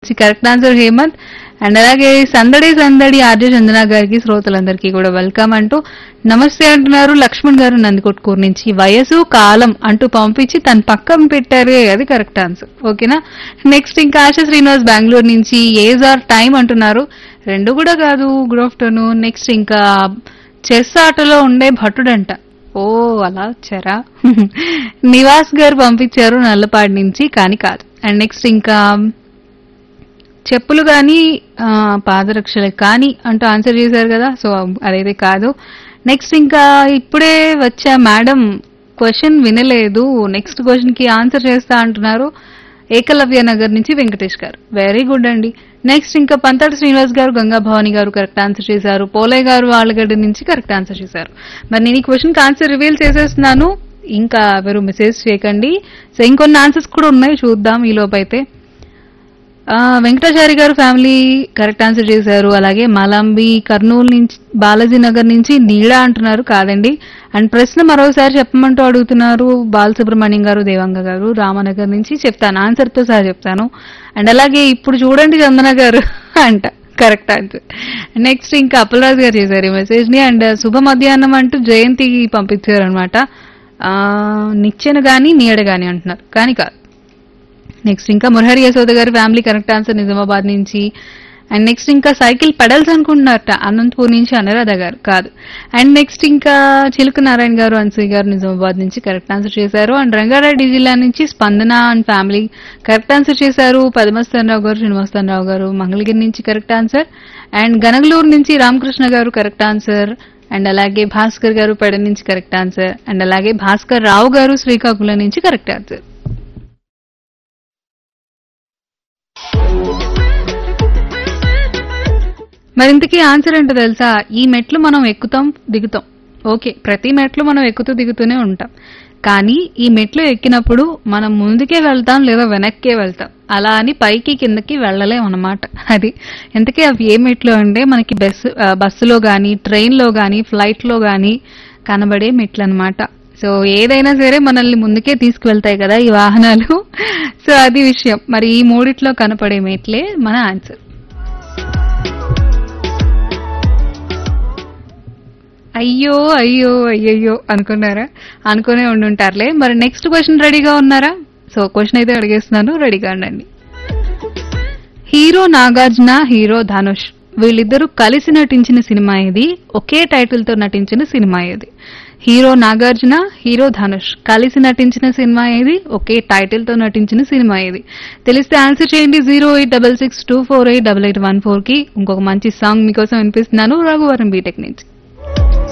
నుంచి correct answer Hemant and అలాగే సందడి సందడి ఆర్జే చందన గారికి శ్రోతలందరికీ కూడా వెల్కమ్ అంటూ నమస్తే అంటున్నారు లక్ష్మణ్ గారు నందికొట్కూరు నుంచి వయసు కాలం అంటూ పంపించి తన పక్కన పెట్టారు అది కరెక్ట్ ఆన్సర్ ఓకేనా నెక్స్ట్ ఇంకా ఆశ శ్రీనివాస్ బెంగళూరు నుంచి ఏజ్ ఆర్ టైం అంటున్నారు రెండు కూడా కాదు గుడ్ ఆఫ్టర్నూన్ నెక్స్ట్ ఇంకా చెస్ ఆటలో ఉండే భటుడంట ఓ అలా వచ్చారా నివాస్ గారు పంపించారు నల్లపాడు నుంచి కానీ కాదు అండ్ నెక్స్ట్ ఇంకా చెప్పులు కానీ పాదరక్షలు కానీ అంటూ ఆన్సర్ చేశారు కదా సో అదైతే కాదు నెక్స్ట్ ఇంకా ఇప్పుడే వచ్చా మేడం క్వశ్చన్ వినలేదు నెక్స్ట్ క్వశ్చన్ కి ఆన్సర్ చేస్తా అంటున్నారు ఏకలవ్య నగర్ నుంచి వెంకటేష్ గారు వెరీ గుడ్ అండి నెక్స్ట్ ఇంకా పంతటి శ్రీనివాస్ గారు గంగా భవాని గారు కరెక్ట్ ఆన్సర్ చేశారు పోలయ్య గారు ఆళ్ళగడ్డ నుంచి కరెక్ట్ ఆన్సర్ చేశారు మరి నేను ఈ క్వశ్చన్ కి ఆన్సర్ రివీల్ చేసేస్తున్నాను ఇంకా ఎవరు మెసేజ్ చేయకండి సో ఇంకొన్ని ఆన్సర్స్ కూడా ఉన్నాయి చూద్దాం ఈ లోపైతే ఆ, వెంకటాచారి గారు ఫ్యామిలీ కరెక్ట్ ఆన్సర్ చేశారు అలాగే మలాంబి కర్నూలు నుంచి బాలాజీ నగర్ నుంచి నీడా అంటున్నారు కాదండి అండ్ ప్రశ్న మరోసారి చెప్పమంటూ అడుగుతున్నారు బాలసుబ్రహ్మణ్యం గారు దేవంగ గారు రామనగర్ నుంచి చెప్తాను ఆన్సర్ తో సహా చెప్తాను అండ్ అలాగే ఇప్పుడు చూడండి చందన గారు అంట కరెక్ట్ ఆన్సర్ నెక్స్ట్ ఇంకా అప్పలరాజు గారు చేశారు ఈ మెసేజ్ ని అండ్ శుభ మధ్యాహ్నం అంటూ జయంతి పంపించారు అనమాట నిచ్చెన గాని నీడ గాని అంటున్నారు కానీ కాదు నెక్స్ట్ ఇంకా మురహరి యశోద గారి ఫ్యామిలీ కరెక్ట్ ఆన్సర్ నిజామాబాద్ నుంచి అండ్ నెక్స్ట్ ఇంకా సైకిల్ పెడల్స్ అనుకుంటున్నారట అనంతపూర్ నుంచి అనురాధ గారు కాదు అండ్ నెక్స్ట్ ఇంకా చిలుక నారాయణ గారు అన్సూయ గారు నిజామాబాద్ నుంచి కరెక్ట్ ఆన్సర్ చేశారు అండ్ రంగారెడ్డి జిల్లా నుంచి స్పందన అండ్ ఫ్యామిలీ కరెక్ట్ ఆన్సర్ చేశారు పద్మస్థానరావు గారు శ్రీనివాసరావు గారు మంగళగిరి నుంచి కరెక్ట్ ఆన్సర్ అండ్ గనగలూరు నుంచి రామకృష్ణ గారు కరెక్ట్ ఆన్సర్ అండ్ అలాగే భాస్కర్ గారు పెడ నుంచి కరెక్ట్ ఆన్సర్ అండ్ అలాగే భాస్కర్ రావు గారు శ్రీకాకుళం నుంచి కరెక్ట్ ఆన్సర్ మరి ఇంతకీ ఆన్సర్ ఏంటో తెలుసా ఈ మెట్లు మనం ఎక్కుతాం దిగుతాం ఓకే ప్రతి మెట్లు మనం ఎక్కుతూ దిగుతూనే ఉంటాం కానీ ఈ మెట్లు ఎక్కినప్పుడు మనం ముందుకే వెళ్తాం లేదా వెనక్కే వెళ్తాం అలా అని పైకి కిందకి వెళ్ళలేం అన్నమాట అది ఇంతకీ అవి ఏ మెట్లు అంటే మనకి బస్సు ఆ, బస్సులో కానీ ట్రైన్లో కానీ ఫ్లైట్లో కానీ కనబడే మెట్లు అన్నమాట సో ఏదైనా సరే మనల్ని ముందుకే తీసుకువెళ్తాయి కదా ఈ వాహనాలు సో అది విషయం మరి ఈ మూడిట్లో కనపడే మెట్లే మన ఆన్సర్ అయ్యో అయ్యో అయ్యయ్యో అనుకున్నారా అనుకునే ఉండుంటారులే మరి నెక్స్ట్ క్వశ్చన్ రెడీగా ఉన్నారా సో క్వశ్చన్ అయితే అడిగేస్తున్నాను రెడీగా ఉండండి హీరో నాగార్జున హీరో ధనుష్ వీళ్ళిద్దరూ కలిసి నటించిన సినిమా ఇది ఒకే టైటిల్ తో నటించిన సినిమా ఇది హీరో నాగార్జున హీరో ధనుష్ కలిసి నటించిన సినిమా ఇది ఒకే టైటిల్ తో నటించిన సినిమా ఇది తెలిస్తే ఆన్సర్ చేయండి zero eight double six two four eight double eight one four కి ఇంకొక మంచి సాంగ్ మీకోసం వినిపిస్తున్నాను రఘువరం బీటెక్ నుంచి